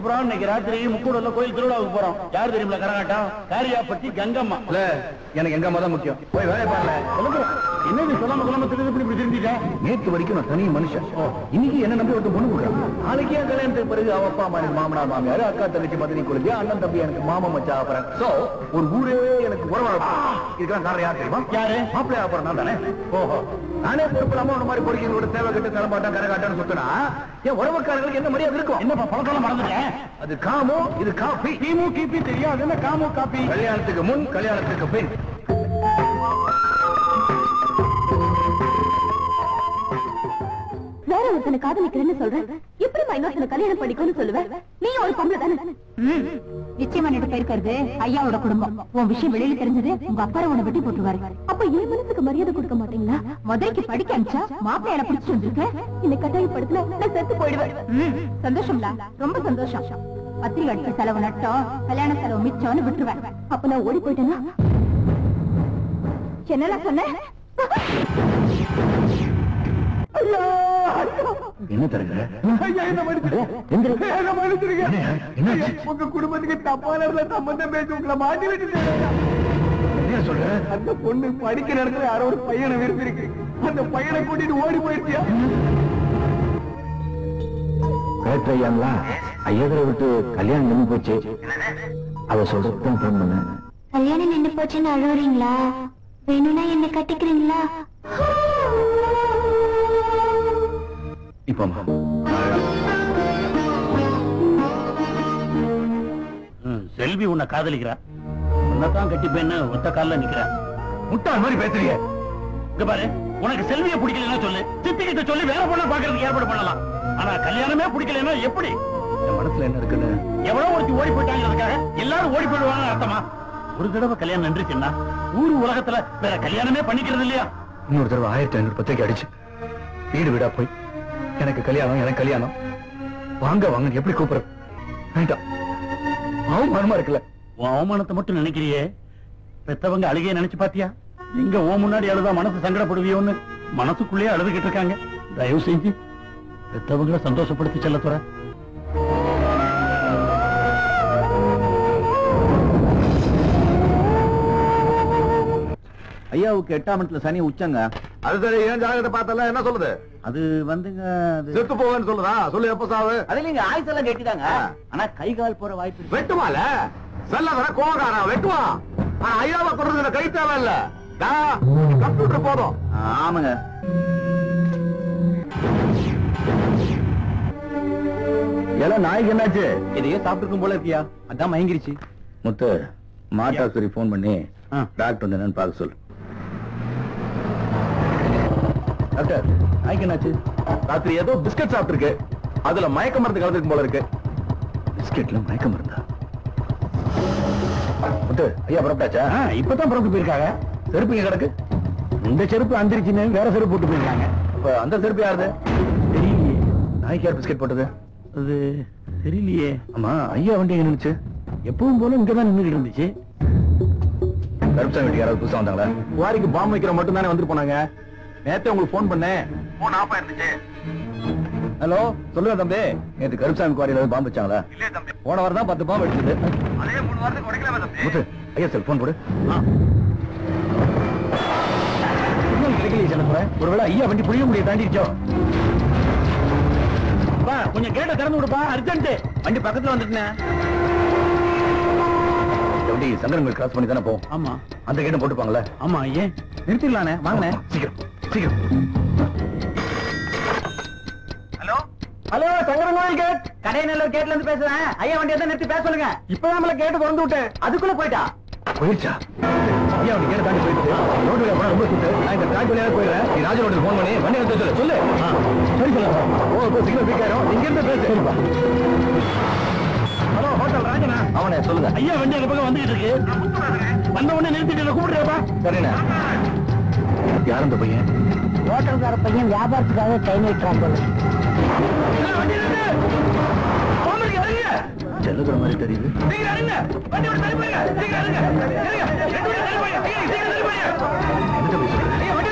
அப்புறம் இன்னைக்கு ராத்திரி முக்கூடல கோயில் திருவிழாவுக்கு போறோம் யார் தெரியுமில கரகாட்டம் காரியாப்பட்டி கங்கம்மா இல்ல எனக்கு எங்க அம்மா தான் முக்கியம் போய் வேலையை பாருங்க என்ன நீ சொல்லாம சொல்லாம திருப்பி இப்படி இப்படி திரும்பிட்டேன் நேத்து வரைக்கும் நான் தனி மனுஷன் இன்னைக்கு என்ன நம்பி ஒருத்தன் பொண்ணு கொடுக்குறான் நாளைக்கு என் கல்யாணத்துக்கு பிறகு அவ அப்பா அம்மா எனக்கு மாமனார் மாமியார் அக்கா தங்கச்சி மதினி குழந்தை அண்ணன் தம்பி எனக்கு மாமா மச்சா அப்புறம் சோ ஒரு ஊரே எனக்கு உறவாட இதுக்கெல்லாம் காரணம் யார் தெரியுமா யாரு? மாப்பிள்ளை அப்புறம் நான் தானே ஓஹோ நானே பொறுப்பு இல்லாம உன்ன மாதிரி பொறுக்கி கூட தேவை கட்டு தலைமாட்டம் கரை காட்டான்னு சுத்தினா என் உறவுக்காரர்களுக்கு என்ன மரியாதை இருக்கும் என்னப்பா பழக்கம் மறந்துட்டேன் அது காமோ இது காபி கிமு கிபி தெரியாது என்ன காமு காப்பி கல்யாணத்துக்கு முன் கல்யாணத்துக்கு பின் வேற ஒருத்தனை காதலிக்கிறேன்னு சொல்றேன் எப்படி இன்னொருத்தனை கல்யாணம் பண்ணிக்கோன்னு சொல்லுவேன் நீ ஒரு பொம்பளை தானே நிச்சயம் பண்ணிட்டு போயிருக்கிறது ஐயாவோட குடும்பம் உன் விஷயம் வெளியில தெரிஞ்சது உங்க அப்பா உன வெட்டி போட்டுருவாரு அப்ப என் மனசுக்கு மரியாதை கொடுக்க மாட்டீங்களா முதலைக்கு படிக்க அனுப்பிச்சா மாப்பிள்ளையால பிடிச்சிட்டு வந்திருக்க என்னை கட்டாயப்படுத்தினா நான் செத்து போயிடுவேன் சந்தோஷம்ல ரொம்ப சந்தோஷம் பத்திரிகை அடிச்ச செலவு நட்டோம் கல்யாண செலவு மிச்சம்னு விட்டுருவேன் அப்ப நான் ஓடி போயிட்டேன்னா என்னெல்லாம் சொன்னேன் என்ன தருங்க உங்க குடும்பத்துக்கு தப்பான இடத்துல சம்பந்தம் பேசி உங்களை மாட்டி விட்டு என்ன சொல்ற அந்த பொண்ணு படிக்கிற இடத்துல யாரோ ஒரு பையனை விரும்பி இருக்கு அந்த பையனை கூட்டிட்டு ஓடி போயிருக்கியா பேட்டையாங்களா ஐயரை விட்டு கல்யாணம் நின்று போச்சு அவ சொல்றதுதான் ஃபோன் பண்ணேன் கல்யாணம் நின்று போச்சுன்னு அழுவுறீங்களா வேணும்னா என்ன கட்டிக்கிறீங்களா இப்போ செல்வி உன்னை காதலிக்கிறா உன்னைத்தான் கட்டிப்பேன்னு ஒத்த கால்ல நிக்கிறா முட்டாள் மாதிரி பேசுறீங்க இங்க பாரு உனக்கு செல்வியை பிடிக்கலன்னா சொல்லு சித்தி கிட்ட சொல்லி வேற பொண்ணை பாக்குறதுக்கு ஏற்பாடு பண்ணலாம் ஆனா கல்யாணமே பிடிக்கலன்னா எப்படி என் மனசுல என்ன இருக்குன்னு எவ்வளவு ஒருத்தி ஓடி போயிட்டாங்கிறதுக்காக எல்லாரும் ஓடி போயிடுவாங்க அர்த்தமா ஒரு தடவை கல்யாணம் நின்றுச்சுன்னா ஊரு உலகத்துல வேற கல்யாணமே பண்ணிக்கிறது இல்லையா இன்னொரு தடவை ஆயிரத்தி ஐநூறு பத்திரிக்கை அடிச்சு வீடு வீடா போய் எனக்கு கல்யாணம் எனக்கு கல்யாணம் வாங்க வாங்க எப்படி கூப்பிடுறது வேண்டாம் அவமானமா இருக்குல்ல உன் அவமானத்தை மட்டும் நினைக்கிறியே பெத்தவங்க அழுகைய நினைச்சு பாத்தியா எங்க ஓ முன்னாடி அழுதா மனசு சங்கடப்படுவியோன்னு மனசுக்குள்ளேயே அழுதுகிட்டு இருக்காங்க தயவு செஞ்சு பெத்தவங்களை சந்தோஷப்படுத்தி செல்ல துற ஐயாவுக்கு எட்டாம் இடத்துல சனி உச்சங்க அது சரி ஏன் ஜாதகத்தை பார்த்தல என்ன சொல்லுது அது வந்துங்க அது செத்து போவேன்னு சொல்லுதா சொல்லு எப்ப சாவு அது நீங்க ஆயுஸ் எல்லாம் கட்டிதாங்க ஆனா கை கால் போற வாய்ப்பு இருக்கு. வெட்டுமால செல்லவர கோகாரா வெட்டுவான் ஆனா ஐயாவை கொடுறதுல கை தேவை இல்ல கம்ப்யூட்டர் போதும் ஆமாங்க எல்லாம் நாய்க்கு என்னாச்சு எதையோ சாப்பிட்டுருக்கும் போல இருக்கியா அதான் மயங்கிருச்சு முத்து மாட்டாஸ்வரி போன் பண்ணி ஆ. டாக்டர் வந்து என்னன்னு பார்க்க சொல்லு டாக்டர் நாய்க்கு என்னாச்சு ராத்திரி ஏதோ பிஸ்கட் சாப்பிட்டுருக்கு அதுல மயக்க மருந்து கலந்துருக்கு போல இருக்கு பிஸ்கெட்ல மயக்க மருந்தா முத்து ஐயா புறப்பட்டாச்சா ஆ, இப்பதான் புறப்பட்டு போயிருக்காங்க செருப்பு இங்க கிடக்கு இந்த செருப்பு அந்திரிச்சுன்னு வேற செருப்பு போட்டு போயிருக்காங்க அப்ப அந்த செருப்பு யாருது தெரியலையே நாய்க்கு யார் பிஸ்கெட் போட்டது அது தெரியலையே ஆமா ஐயா வண்டி எங்க நின்னுச்சு எப்பவும் போல இங்கதான் நின்றுட்டு இருந்துச்சு கருப்சாமி வீட்டுக்கு யாராவது புதுசா வந்தாங்களா குவாரிக்கு பாம்பு வைக்கிற மட்டும் தானே வந்துட்டு போனாங்க நேத்தே உங்களுக்கு ஃபோன் பண்ணேன் போன் ஆஃப் ஆயிருந்துச்சு ஹலோ சொல்லுங்க தம்பி நேத்து கருப்சாமி குவாரியில வந்து பாம்பு வச்சாங்களா போன வாரம் தான் பத்து பாம்பு எடுத்தது அதே மூணு வாரத்துக்கு உடைக்கல தம்பி முத்து ஐயா சார் ஃபோன் போடு சிக்னல் கிடைக்கலையே செல்லப்புற ஒருவேளை ஐயா வண்டி புளிய முடிய தாண்டிச்சோ பா கொஞ்சம் கேட்ட திறந்து விடுப்பா அர்ஜென்ட் வண்டி பக்கத்துல வந்துட்டேன் வண்டி சங்கரங்கள் கிராஸ் பண்ணி தானே போகும் ஆமா அந்த கேட்டும் போட்டுப்பாங்களே ஆமா ஏன் நிறுத்திடலானே வாங்கண்ணே சீக்கிரம் சீக்கிரம் hello hello Sankarankovil gate Kadayanallur கேட்ல இருந்து பேசுறேன் ஐயா வண்டியை தான் நிறுத்தி பேச சொல்லுங்க இப்பதான் நம்மள கேட்டு திறந்து விட்டேன் அதுக்குள்ள போயிட்டா போயிடுச்சா ஐயா அவனுக்கு கேட்டு தாண்டி போயிட்டு ரோடு வழியா போனா ரொம்ப சுத்து நான் இந்த டிராக் வழியாக போயிடுறேன் நீ ராஜா ரோட்டில் ஃபோன் பண்ணி வண்டி எடுத்து சொல்லு சொல்லு சரி சொல்லுங்க ஓ இப்போ சிக்னல் வீக் ஆயிரும் இங்க இருந்து பேசு சரிப்பா ஹலோ ஹோட்டல் ராஜனா அவனே சொல்லுங்க ஐயா வண்டி அந்த பக்கம் வந்துகிட்டு இருக்கு வந்த உடனே நிறுத்திட்டு கூப்பிடுறப்பா சரிண்ணே யார் அந்த பையன் ஹோட்டல்கார பையன் வியாபாரத்துக்காக கை நீட்டுறான் போல வண்டி நிறுத்து அவங்களுக்கு இறங்குங்க செல்லுகிற மாதிரி தெரியுது சீக்கிரம் இறங்குங்க வண்டி விட்டு தள்ளி போயிருங்க சீக்கிரம் இறங்குங்க இறங்குங்க ரெண்டு பேரும் தள்ளி போயிருங்க சீக்கிரம் சீக்கிரம் தள்ளி போயிருங்க என்ன போய் சொல்ற